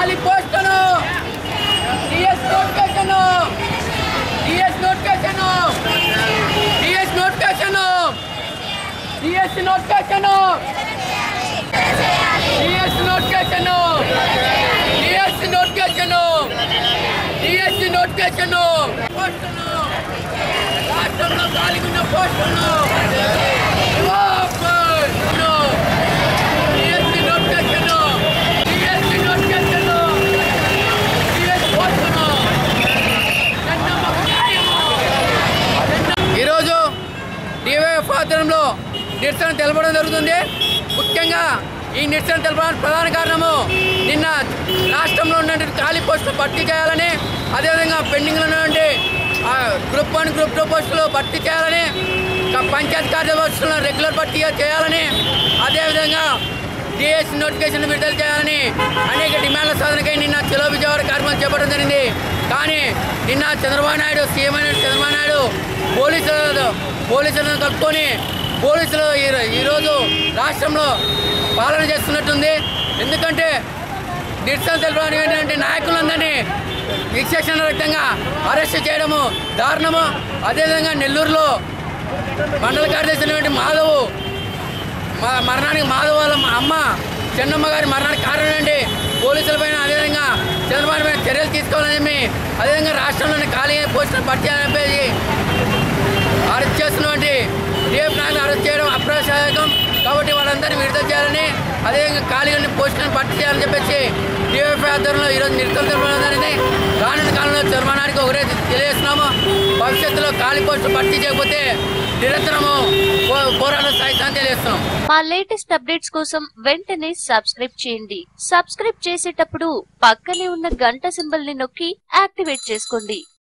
ఖాళీ పోస్టును DS notification DS notification DS notification DS notification DS notification DS notification DS notification పోస్టును రాష్ట్రంలో ఖాళీగా ఉన్న పోస్టులను DSC notification DSC notification DS పోస్టును ఈరోజు డివైఎఫ్ ఆధ్వర్యంలో నిరసన తెలపడం జరుగుతుంది ముఖ్యంగా ఈ నిరసన తెలపడానికి ప్రధాన కారణము నిన్న రాష్ట్రంలో ఉన్నటువంటి ఖాళీ పోస్టులు భర్తీ చేయాలని అదేవిధంగా పెండింగ్లో ఉన్నటువంటి ఆ, గ్రూప్ వన్ గ్రూప్ టూ పోస్టులు భర్తీ చేయాలని క- పంచాయతీ కార్యదర్శులను రెగ్యులర్ భర్తీగా చేయాలని అదేవిధంగా డిఎస్ నోటిఫికేషన్ విడుదల చేయాలని అనేక డిమాండ్ల సాధనకై నిన్న చెలో విజయవాడ కార్యక్రమం చేపట్టడం జరిగింది కానీ నిన్న చంద్రబాబు నాయుడు సీఎం అయిన చంద్రబాబు నాయుడు పోలీసులు పోలీసులను కలుపుకొని పోలీసులు ఈ- ఈరోజు రాష్ట్రంలో పాలన చేస్తున్నట్టుంది ఎందుకంటే నిరసన తెలపడానికి ఏంటంటే నాయకులందరినీ విశేషణ రహితంగా అరెస్ట్ చేయడము దారుణము అదేవిధంగా నెల్లూరులో మండల కార్యదర్శి అయినటువంటి మాధవ్ మా మరణానికి మాధవ్ వాళ్ళ మా అమ్మ చెన్నమ్మ గారి మరణానికి కారణం ఏంటి పోలీసుల పైన అదేవిధంగా చంద్రబాబు పైన చర్యలు తీసుకోవాలని చెప్పి అదేవిధంగా రాష్ట్రంలోని ఖాళీ పోస్టులను భర్తీ చేయాలని చెప్పేసి అరెస్ట్ చేస్తున్నటువంటి డిఎఫ్ నాయకులు అరెస్ట్ చేయడం అప్రసాయకం కాబట్టి వాళ్ళందరినీ విడుదల చేయాలని అదేవిధంగా ఖాళీగా ఉన్న పోస్టులను భర్తీ చేయాలని చెప్పేసి డిఎఫ్ ఆధ్వర్యంలో ఈరోజు నిరసన తెలపడం జరిగింది రానున్న కాలంలో చర్మనానికి ఒకరే తెలియజేస్తున్నాము భవిష్యత్తులో ఖాళీ పోస్టులు భర్తీ చేయకపోతే నిరంతరము పో- పోరాటం సాగిస్తామని తెలియజేస్తున్నాం మా లేటెస్ట్ అప్డేట్స్ కోసం వెంటనే సబ్స్క్రైబ్ చేయండి సబ్స్క్రైబ్ చేసేటప్పుడు పక్కనే ఉన్న గంట సింబల్ ని నొక్కి యాక్టివేట్ చేసుకోండి